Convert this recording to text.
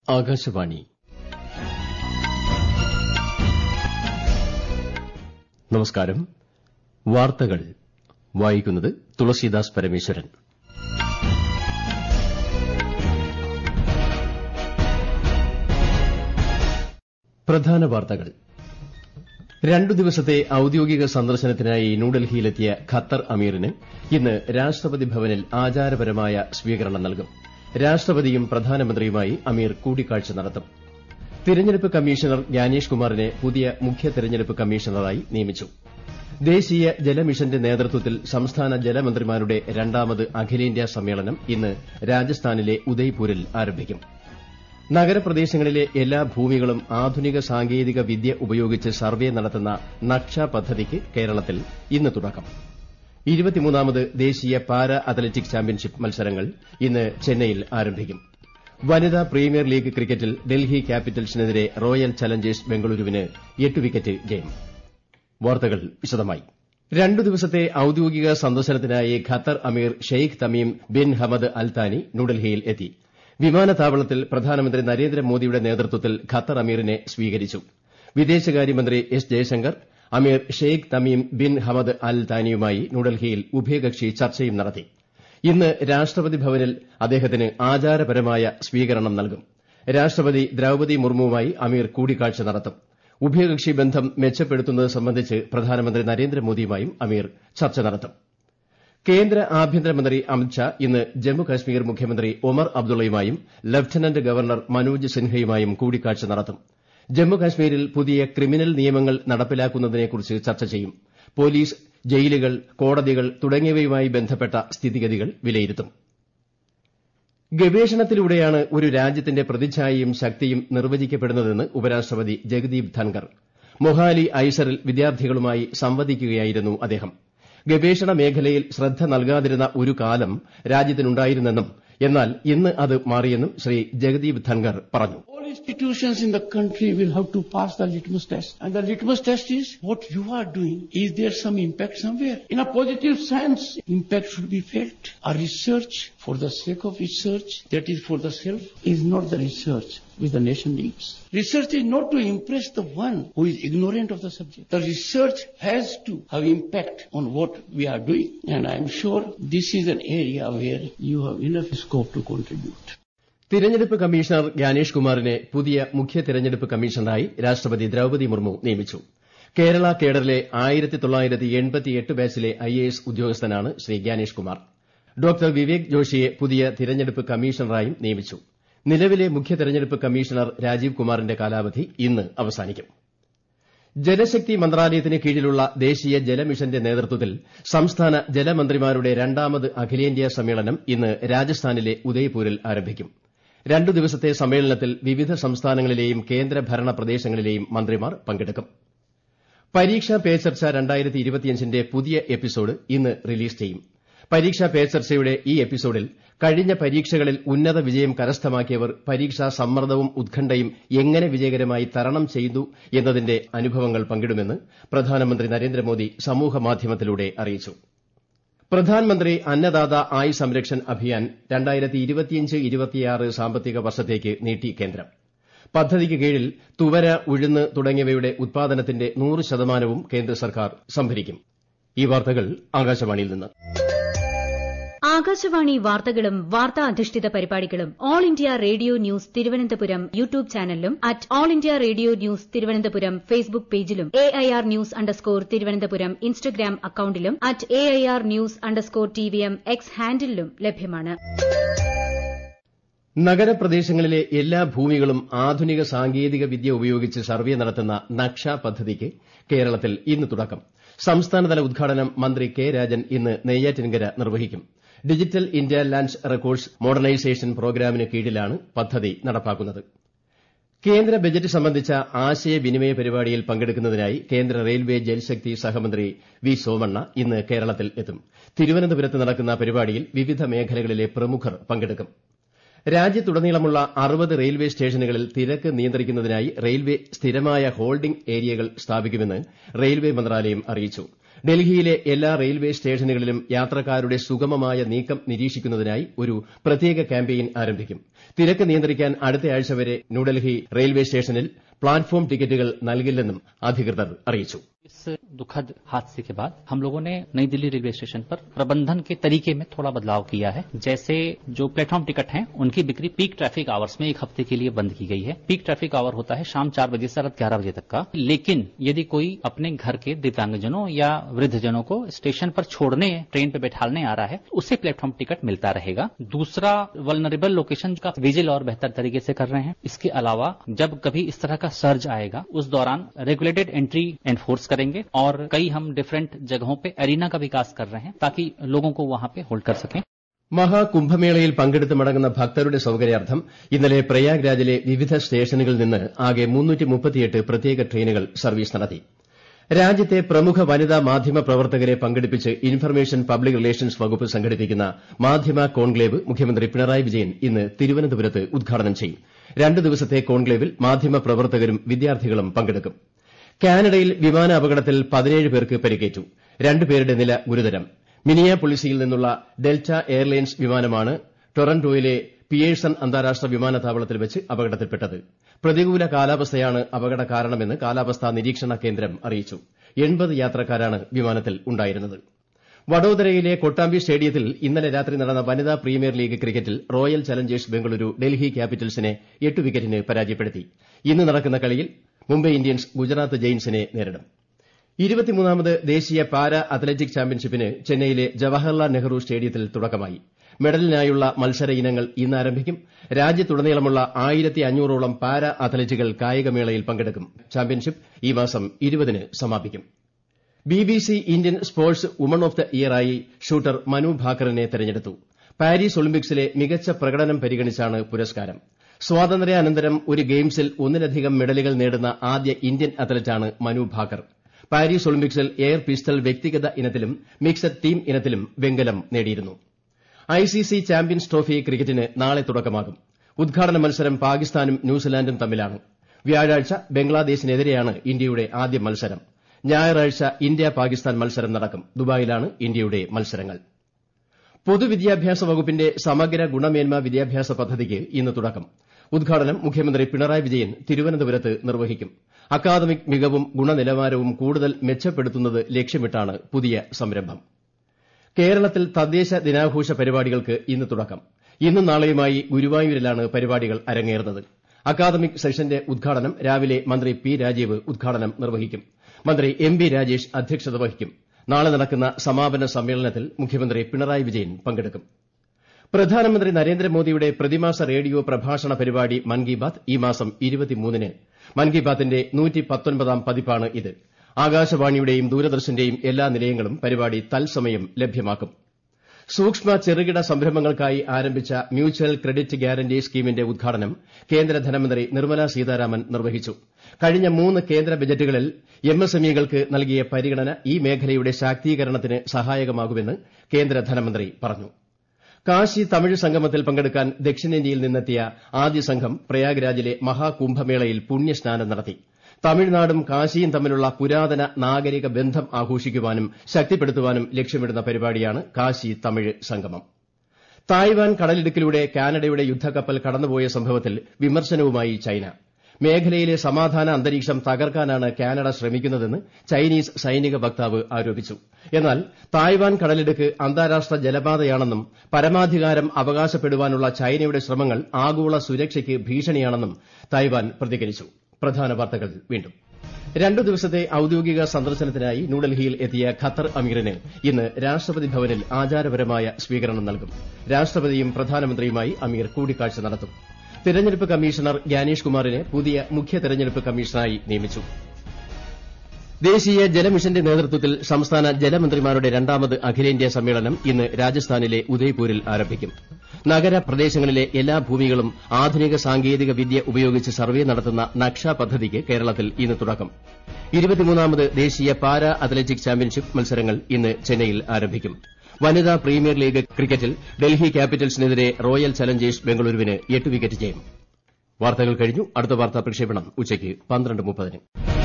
ആകാശവാണി നമസ്കാരം വാർത്തകൾ വായിക്കുന്നത് തുളസീദാസ് പരമേശ്വരൻ പ്രധാന വാർത്തകൾ രണ്ടു ദിവസത്തെ ഔദ്യോഗിക സന്ദർശനത്തിനായി ന്യൂഡൽഹിയിലെത്തിയ ഖത്തർ അമീറിന് ഇന്ന് രാഷ്ട്രപതി ഭവനിൽ ആചാരപരമായ സ്വീകരണം നൽകും രാഷ്ട്രപതിയും പ്രധാനമന്ത്രിയുമായി അമീർ കൂടിക്കാഴ്ച നടത്തും തിരഞ്ഞെടുപ്പ് കമ്മീഷണർ ജ്ഞാനേഷ് കുമാറിനെ പുതിയ മുഖ്യ തിരഞ്ഞെടുപ്പ് കമ്മീഷണറായി നിയമിച്ചു ദേശീയ ജലമിഷന്റെ നേതൃത്വത്തിൽ സംസ്ഥാന ജലമന്ത്രിമാരുടെ രണ്ടാമത് അഖിലേന്ത്യാ സമ്മേളനം ഇന്ന് രാജസ്ഥാനിലെ ഉദയ്പൂരിൽ ആരംഭിക്കും നഗരപ്രദേശങ്ങളിലെ എല്ലാ ഭൂമികളും ആധുനിക സാങ്കേതിക വിദ്യ ഉപയോഗിച്ച് സർവേ നടത്തുന്ന നക്ഷ പദ്ധതിക്ക് കേരളത്തിൽ ഇന്ന് തുടക്കം ഇരുപത്തിമൂന്നാമത് ദേശീയ പാരാ അത്ലറ്റിക് ചാമ്പ്യൻഷിപ്പ് മത്സരങ്ങൾ ഇന്ന് ചെന്നൈയിൽ ആരംഭിക്കും വനിതാ പ്രീമിയർ ലീഗ് ക്രിക്കറ്റിൽ ഡൽഹി ക്യാപിറ്റൽസിനെതിരെ റോയൽ ചലഞ്ചേഴ്സ് ബംഗളൂരുവിന് എട്ട് വിക്കറ്റ് ജയം വാർത്തകൾ വിശദമായി രണ്ടു ദിവസത്തെ ഔദ്യോഗിക സന്ദർശനത്തിനായി Qatar Amir Sheikh Tamim bin Hamad Al Thani ന്യൂഡൽഹിയിൽ എത്തി വിമാനത്താവളത്തിൽ പ്രധാനമന്ത്രി നരേന്ദ്രമോദിയുടെ നേതൃത്വത്തിൽ ഖത്തർ അമീറിനെ സ്വീകരിച്ചു വിദേശകാര്യമന്ത്രി S Jaishankar Amir Sheikh Tamim bin Hamad Al താനിയുമായി ന്യൂഡൽഹിയിൽ ഉഭയകക്ഷി ചർച്ചയും നടത്തി ഇന്ന് രാഷ്ട്രപതി ഭവനിൽ അദ്ദേഹത്തിന് ആചാരപരമായ സ്വീകരണം നൽകും രാഷ്ട്രപതി ദ്രൌപതി മുർമുവുമായി അമീർ കൂടിക്കാഴ്ച നടത്തും ഉഭയകക്ഷി ബന്ധം മെച്ചപ്പെടുത്തുന്നത് സംബന്ധിച്ച് പ്രധാനമന്ത്രി നരേന്ദ്രമോദിയുമായും അമീർ ചർച്ച നടത്തും കേന്ദ്ര ആഭ്യന്തരമന്ത്രി അമിത്ഷാ ഇന്ന് ജമ്മുകശ്മീർ മുഖ്യമന്ത്രി ഒമർ അബ്ദുള്ളയുമായും ലഫ്റ്റനന്റ് ഗവർണർ മനോജ് സിൻഹയുമായും കൂടിക്കാഴ്ച നടത്തും ജമ്മുകശ്മീരിൽ പുതിയ ക്രിമിനൽ നിയമങ്ങൾ നടപ്പിലാക്കുന്നതിനെക്കുറിച്ച് ചർച്ച ചെയ്യും പോലീസ് ജയിലുകൾ കോടതികൾ തുടങ്ങിയവയുമായി ബന്ധപ്പെട്ട സ്ഥിതിഗതികൾ വിലയിരുത്തും ഗവേഷണത്തിലൂടെയാണ് ഒരു രാജ്യത്തിന്റെ പ്രതിച്ഛായയും ശക്തിയും നിർവചിക്കപ്പെടുന്നതെന്ന് ഉപരാഷ്ട്രപതി ജഗദീപ് ധൻകർ മൊഹാലി ഐസറിൽ വിദ്യാർത്ഥികളുമായി സംവദിക്കുകയായിരുന്നു അദ്ദേഹം ഗവേഷണ മേഖലയിൽ ശ്രദ്ധ നൽകാതിരുന്ന ഒരു കാലം രാജ്യത്തിനുണ്ടായിരുന്നെന്നും എന്നാൽ ഇന്ന് അത് മാറിയെന്നും ശ്രീ ജഗദീപ് ധൻകർ പറഞ്ഞു All institutions in the country will have to pass the litmus test. And the litmus test is what you are doing. Is there some impact somewhere? In a positive sense, impact should be felt. A research for the sake of research, that is for the self, is not the research which the nation needs. Research is not to impress the one who is ignorant of the subject. The research has to have impact on what we are doing. And I am sure this is an area where you have enough scope to contribute. തിരഞ്ഞെടുപ്പ് commissioner Gyanesh കുമാറിനെ പുതിയ മുഖ്യ തിരഞ്ഞെടുപ്പ് കമ്മീഷണറായി രാഷ്ട്രപതി ദ്രൌപതി മുർമു നിയമിച്ചു കേരള കേഡറിലെ ബാച്ചിലെ IAS ഉദ്യോഗസ്ഥനാണ് Shri Gyanesh Kumar doctor Vivek ജോഷിയെ പുതിയ തിരഞ്ഞെടുപ്പ് കമ്മീഷണറായും നിയമിച്ചു നിലവിലെ മുഖ്യ തിരഞ്ഞെടുപ്പ് കമ്മീഷണർ രാജീവ് കുമാറിന്റെ കാലാവധി ഇന്ന് അവസാനിക്കും ജലശക്തി മന്ത്രാലയത്തിന് കീഴിലുള്ള ദേശീയ ജലമിഷന്റെ നേതൃത്വത്തിൽ സംസ്ഥാന ജലമന്ത്രിമാരുടെ രണ്ടാമത് അഖിലേന്ത്യാ സമ്മേളനം ഇന്ന് രാജസ്ഥാനിലെ ഉദയ്പൂരിൽ ആരംഭിക്കും രണ്ടു ദിവസത്തെ സമ്മേളനത്തിൽ വിവിധ സംസ്ഥാനങ്ങളിലെയും കേന്ദ്രഭരണ പ്രദേശങ്ങളിലെയും മന്ത്രിമാർ പങ്കെടുക്കും പരീക്ഷാ പേ ചർച്ച ന്റെ പുതിയ എപ്പിസോഡ് ഇന്ന് റിലീസ് ചെയ്യും പരീക്ഷാ പേ ചർച്ചയുടെ ഈ എപ്പിസോഡിൽ കഴിഞ്ഞ പരീക്ഷകളിൽ ഉന്നത വിജയം കരസ്ഥമാക്കിയവർ പരീക്ഷാ സമ്മർദ്ദവും ഉത്കണ്ഠയും എങ്ങനെ വിജയകരമായി തരണം ചെയ്തു എന്നതിന്റെ അനുഭവങ്ങൾ പങ്കിടുമെന്ന് പ്രധാനമന്ത്രി നരേന്ദ്രമോദി സമൂഹമാധ്യമത്തിലൂടെ അറിയിച്ചു പ്രധാൻമന്ത്രി അന്നദാത ആയ് സംരക്ഷൺ അഭിയാൻ സാമ്പത്തിക വർഷത്തേക്ക് നീട്ടി കേന്ദ്രം പദ്ധതിക്ക് കീഴിൽ തുവര ഉഴുന്ന് തുടങ്ങിയവയുടെ ഉത്പാദനത്തിന്റെ നൂറ് ശതമാനവും കേന്ദ്ര സർക്കാർ സംഭരിക്കും ഈ വാർത്തകൾ ആകാശവാണിയിൽ നിന്ന് ആകാശവാണി വാർത്തകളും വാർത്താ അധിഷ്ഠിത പരിപാടികളും All India Radio news Thiruvananthapuram YouTube ചാനലിലും at All India Radio news Thiruvananthapuram Facebook പേജിലും A I R news underscore Thiruvananthapuram Instagram അക്കൌണ്ടിലും at A I R news underscore T V M X ഹാൻഡിലും ലഭ്യമാണ് നഗരപ്രദേശങ്ങളിലെ എല്ലാ ഭൂമികളും ആധുനിക സാങ്കേതിക വിദ്യ ഉപയോഗിച്ച് സർവേ നടത്തുന്ന നക്ഷ പദ്ധതിക്ക് കേരളത്തിൽ ഇന്ന് തുടക്കം സംസ്ഥാനതല ഉദ്ഘാടനം മന്ത്രി കെ രാജൻ ഇന്ന് നെയ്യാറ്റിൻകര നിർവഹിക്കും digital India land records modernisation പ്രോഗ്രാമിന് കീഴിലാണ് പദ്ധതി നടപ്പാക്കുന്നത് കേന്ദ്ര ബജറ്റ് സംബന്ധിച്ച ആശയവിനിമയ പരിപാടിയിൽ പങ്കെടുക്കുന്നതിനായി കേന്ദ്ര റെയിൽവേ ജൽശക്തി സഹമന്ത്രി വി സോമണ്ണ ഇന്ന് കേരളത്തിൽ എത്തും തിരുവനന്തപുരത്ത് നടക്കുന്ന പരിപാടിയിൽ വിവിധ മേഖലകളിലെ പ്രമുഖർ പങ്കെടുക്കും രാജ്യത്തുടനീളമുള്ള അറുപത് റെയിൽവേ സ്റ്റേഷനുകളിൽ തിരക്ക് നിയന്ത്രിക്കുന്നതിനായി റെയിൽവേ സ്ഥിരമായ ഹോൾഡിംഗ് ഏരിയകൾ സ്ഥാപിക്കുമെന്ന് റെയിൽവേ മന്ത്രാലയം അറിയിച്ചു ഡൽഹിയിലെ എല്ലാ റെയിൽവേ സ്റ്റേഷനുകളിലും യാത്രക്കാരുടെ സുഗമമായ നീക്കം നിരീക്ഷിക്കുന്നതിനായി ഒരു പ്രത്യേക ക്യാമ്പയിൻ ആരംഭിക്കും തിരക്ക് നിയന്ത്രിക്കാൻ അടുത്തയാഴ്ച വരെ ന്യൂഡൽഹി റെയിൽവേ സ്റ്റേഷനിൽ പ്ലാറ്റ്ഫോം ടിക്കറ്റുകൾ നൽകില്ലെന്നും അധികൃതർ അറിയിച്ചു इस दुखद हादसे के बाद हम लोगों ने नई दिल्ली रेलवे स्टेशन पर प्रबंधन के तरीके में थोड़ा बदलाव किया है जैसे जो प्लेटफॉर्म टिकट हैं उनकी बिक्री पीक ट्रैफिक आवर्स में एक हफ्ते के लिए बंद की गई है पीक ट्रैफिक आवर होता है शाम चार बजे से रात ग्यारह बजे तक का लेकिन यदि कोई अपने घर के दिव्यांगजनों या वृद्धजनों को स्टेशन पर छोड़ने ट्रेन पे बैठालने आ रहा है उसे प्लेटफॉर्म टिकट मिलता रहेगा दूसरा वलनरेबल लोकेशन का विजिल और बेहतर तरीके से कर रहे हैं इसके अलावा जब कभी इस तरह का सर्ज आएगा उस दौरान रेगुलेटेड एंट्री एनफोर्स करेंगे और कई हम डिफरेंट जगहों पे एरिना का विकास कर रहे हैं ताकि लोगों को वहां पे होल्ड कर सकें മഹാകുംഭമേളയിൽ പങ്കെടുത്ത് മടങ്ങുന്ന ഭക്തരുടെ സൌകര്യാർത്ഥം ഇന്നലെ പ്രയാഗ്രാജിലെ വിവിധ സ്റ്റേഷനുകളിൽ നിന്ന് ആകെ പ്രത്യേക ട്രെയിനുകൾ സർവീസ് നടത്തി രാജ്യത്തെ പ്രമുഖ വനിതാ മാധ്യമ പ്രവർത്തകരെ പങ്കെടുപ്പിച്ച് ഇൻഫർമേഷൻ പബ്ലിക് റിലേഷൻസ് വകുപ്പ് സംഘടിപ്പിക്കുന്ന മാധ്യമ കോൺക്ലേവ് മുഖ്യമന്ത്രി പിണറായി വിജയൻ ഇന്ന് തിരുവനന്തപുരത്ത് ഉദ്ഘാടനം ചെയ്യും രണ്ട് ദിവസത്തെ കോൺക്ലേവിൽ മാധ്യമ പ്രവർത്തകരും വിദ്യാർത്ഥികളും പങ്കെടുക്കും കാനഡയിൽ വിമാന അപകടത്തിൽ പതിനേഴ് പേർക്ക് പരിക്കേറ്റു രണ്ടുപേരുടെ നില ഗുരുതരം മിനിയാപൊളിസിയിൽ നിന്നുള്ള ഡെൽറ്റ എയർലൈൻസ് വിമാനമാണ് ടൊറന്റോയിലെ പിയേഴ്സൺ അന്താരാഷ്ട്ര വിമാനത്താവളത്തിൽ വെച്ച് അപകടത്തിൽപ്പെട്ടത് പ്രതികൂല കാലാവസ്ഥയാണ് അപകട കാരണമെന്ന് കാലാവസ്ഥാ നിരീക്ഷണ കേന്ദ്രം അറിയിച്ചു എൺപത് യാത്രക്കാരാണ് വിമാനത്തിൽ ഉണ്ടായിരുന്നത് വഡോദരയിലെ കൊട്ടാമ്പി സ്റ്റേഡിയത്തിൽ ഇന്നലെ രാത്രി നടന്ന വനിതാ പ്രീമിയർ ലീഗ് ക്രിക്കറ്റിൽ റോയൽ ചലഞ്ചേഴ്സ് ബംഗളൂരു ഡൽഹി ക്യാപിറ്റൽസിനെ എട്ട് വിക്കറ്റിന് പരാജയപ്പെടുത്തി ഇന്ന് നടക്കുന്ന കളിയിൽ മുംബൈ ഇന്ത്യൻസ് ഗുജറാത്ത് ജെയിൻസിനെ നേരിടും ഇരുപത്തിമൂന്നാമത് ദേശീയ പാരാ അത്ലറ്റിക് ചാമ്പ്യൻഷിപ്പിന് ചെന്നൈയിലെ ജവഹർലാൽ നെഹ്റു സ്റ്റേഡിയത്തിൽ തുടക്കമായി മെഡലിനായുള്ള മത്സര ഇനങ്ങൾ ഇന്ന് ആരംഭിക്കും രാജ്യത്തുടനീളമുള്ള ആയിരത്തി അഞ്ഞൂറോളം പാരാ അത്ലറ്റുകൾ കായികമേളയിൽ പങ്കെടുക്കും ചാമ്പ്യൻഷിപ്പ് ഈ മാസം ഇരുപതിന് സമാപിക്കും BBC Indian sports woman of the ഇയറായി ഷൂട്ടർ മനു ഭാക്കറിനെ തെരഞ്ഞെടുത്തു പാരീസ് ഒളിമ്പിക്സിലെ മികച്ച പ്രകടനം പരിഗണിച്ചാണ് പുരസ്കാരം സ്വാതന്ത്ര്യാനന്തരം ഒരു ഗെയിംസിൽ ഒന്നിലധികം മെഡലുകൾ നേടുന്ന ആദ്യ ഇന്ത്യൻ അത്ലറ്റാണ് മനു ഭാക്കർ പാരീസ് ഒളിമ്പിക്സിൽ എയർ പിസ്റ്റൾ വ്യക്തിഗത ഇനത്തിലും മിക്സഡ് ടീം ഇനത്തിലും വെങ്കലം നേടിയിരുന്നു ഐസിസി ചാമ്പ്യൻസ് ട്രോഫി ക്രിക്കറ്റിന് നാളെ തുടക്കമാകും ഉദ്ഘാടന മത്സരം പാകിസ്ഥാനും ന്യൂസിലാൻഡും തമ്മിലാണ് വ്യാഴാഴ്ച ബംഗ്ലാദേശിനെതിരെയാണ് ഇന്ത്യയുടെ ആദ്യ മത്സരം ഞായറാഴ്ച ഇന്ത്യ പാകിസ്ഥാൻ മത്സരം നടക്കും ദുബായിലാണ് ഇന്ത്യയുടെ മത്സരങ്ങൾ പൊതുവിദ്യാഭ്യാസ വകുപ്പിന്റെ സമഗ്ര ഗുണമേന്മ വിദ്യാഭ്യാസ പദ്ധതിക്ക് ഇന്ന് തുടക്കം ഉദ്ഘാടനം മുഖ്യമന്ത്രി പിണറായി വിജയൻ തിരുവനന്തപുരത്ത് നിർവഹിക്കും അക്കാദമിക് മികവും ഗുണനിലവാരവും കൂടുതൽ മെച്ചപ്പെടുത്തുന്നത് ലക്ഷ്യമിട്ടാണ് പുതിയ സംരംഭം കേരളത്തിൽ തദ്ദേശ ദിനാഘോഷ പരിപാടികൾക്ക് ഇന്ന് തുടക്കം ഇന്നും നാളെയുമായി ഗുരുവായൂരിലാണ് പരിപാടികൾ അരങ്ങേറുന്നത് അക്കാദമിക് സെഷന്റെ ഉദ്ഘാടനം രാവിലെ മന്ത്രി പി രാജീവ് ഉദ്ഘാടനം നിർവഹിക്കും മന്ത്രി എം ബി രാജേഷ് അധ്യക്ഷത വഹിക്കും നാളെ നടക്കുന്ന സമാപന സമ്മേളനത്തിൽ മുഖ്യമന്ത്രി പിണറായി വിജയൻ പങ്കെടുക്കും പ്രധാനമന്ത്രി നരേന്ദ്രമോദിയുടെ പ്രതിമാസ റേഡിയോ പ്രഭാഷണ പരിപാടി മൻ കി ബാത് ഈ മാസം ന് മൻ കി ബാത്തിന്റെ ാം പതിപ്പാണ് ഇത് ആകാശവാണിയുടെയും ദൂരദർശന്റെയും എല്ലാ നിലയങ്ങളും പരിപാടി തത്സമയം ലഭ്യമാക്കും സൂക്ഷ്മ ചെറുകിട സംരംഭങ്ങൾക്കായി ആരംഭിച്ച മ്യൂച്വൽ ക്രെഡിറ്റ് ഗ്യാരണ്ടി സ്കീമിന്റെ ഉദ്ഘാടനം കേന്ദ്ര ധനമന്ത്രി നിർമ്മല സീതാരാമൻ നിർവഹിച്ചു കഴിഞ്ഞ മൂന്ന് കേന്ദ്ര ബജറ്റുകളിൽ എംഎസ്എംഇകൾക്ക് നൽകിയ പരിഗണന ഈ മേഖലയുടെ ശാക്തീകരണത്തിന് സഹായകമാകുമെന്ന് കേന്ദ്ര ധനമന്ത്രി പറഞ്ഞു കാശി തമിഴ് സംഗമത്തിൽ പങ്കെടുക്കാൻ ദക്ഷിണേന്ത്യയിൽ നിന്നെത്തിയ ആദ്യ സംഘം പ്രയാഗ്രാജിലെ മഹാകുംഭമേളയിൽ പുണ്യസ്നാനം നടത്തി തമിഴ്നാടും കാശിയും തമ്മിലുള്ള പുരാതന നാഗരിക ബന്ധം ആഘോഷിക്കുവാനും ശക്തിപ്പെടുത്തുവാനും ലക്ഷ്യമിടുന്ന പരിപാടിയാണ് കാശി തമിഴ് സംഗമം തായ്വാൻ കടലിടുക്കിലൂടെ കാനഡയുടെ യുദ്ധക്കപ്പൽ കടന്നുപോയ സംഭവത്തിൽ വിമർശനവുമായി ചൈന മേഖലയിലെ സമാധാന അന്തരീക്ഷം തകർക്കാനാണ് കാനഡ ശ്രമിക്കുന്നതെന്ന് ചൈനീസ് സൈനിക വക്താവ് ആരോപിച്ചു എന്നാൽ തായ്വാൻ കടലിടുക്ക് അന്താരാഷ്ട്ര ജലപാതയാണെന്നും പരമാധികാരം അവകാശപ്പെടുവാനുള്ള ചൈനയുടെ ശ്രമങ്ങൾ ആഗോള സുരക്ഷയ്ക്ക് ഭീഷണിയാണെന്നും തായ്വാൻ പ്രതികരിച്ചു പ്രധാന വാർത്തകൾ വീണ്ടും രണ്ടു ദിവസത്തെ ഔദ്യോഗിക സന്ദർശനത്തിനായി ന്യൂഡൽഹിയിൽ എത്തിയ ഖത്തർ അമീറിന് ഇന്ന് രാഷ്ട്രപതി ഭവനിൽ ആചാരപരമായ സ്വീകരണം നൽകും രാഷ്ട്രപതിയും പ്രധാനമന്ത്രിയുമായി അമീർ കൂടിക്കാഴ്ച നടത്തും തെരഞ്ഞെടുപ്പ് കമ്മീഷണർ ഗ്യാനേഷ് കുമാറിനെ പുതിയ മുഖ്യ തെരഞ്ഞെടുപ്പ് കമ്മീഷണറായി നിയമിച്ചു ദേശീയ ജലമിഷന്റെ നേതൃത്വത്തിൽ സംസ്ഥാന ജലമന്ത്രിമാരുടെ രണ്ടാമത് അഖിലേന്ത്യാ സമ്മേളനം ഇന്ന് രാജസ്ഥാനിലെ ഉദയ്പൂരിൽ ആരംഭിക്കും നഗരപ്രദേശങ്ങളിലെ എല്ലാ ഭൂമികളും ആധുനിക സാങ്കേതിക വിദ്യ ഉപയോഗിച്ച് സർവേ നടത്തുന്ന നക്ഷ പദ്ധതിക്ക് കേരളത്തിൽ ഇന്ന് തുടക്കം ഇരുപത്തിമൂന്നാമത് ദേശീയ പാരാ അത്ലറ്റിക് ചാമ്പ്യൻഷിപ്പ് മത്സരങ്ങൾ ഇന്ന് ചെന്നൈയിൽ ആരംഭിക്കും വനിതാ പ്രീമിയർ ലീഗ് ക്രിക്കറ്റിൽ ഡൽഹി ക്യാപിറ്റൽസിനെതിരെ റോയൽ ചലഞ്ചേഴ്സ് ബംഗളൂരുവിന് എട്ട് വിക്കറ്റ് ജയം വാർത്തകൾ കഴിഞ്ഞു അടുത്ത വാർത്താ പ്രക്ഷേപണം ഉച്ചയ്ക്ക് പന്ത്രണ്ട് മുപ്പതിന്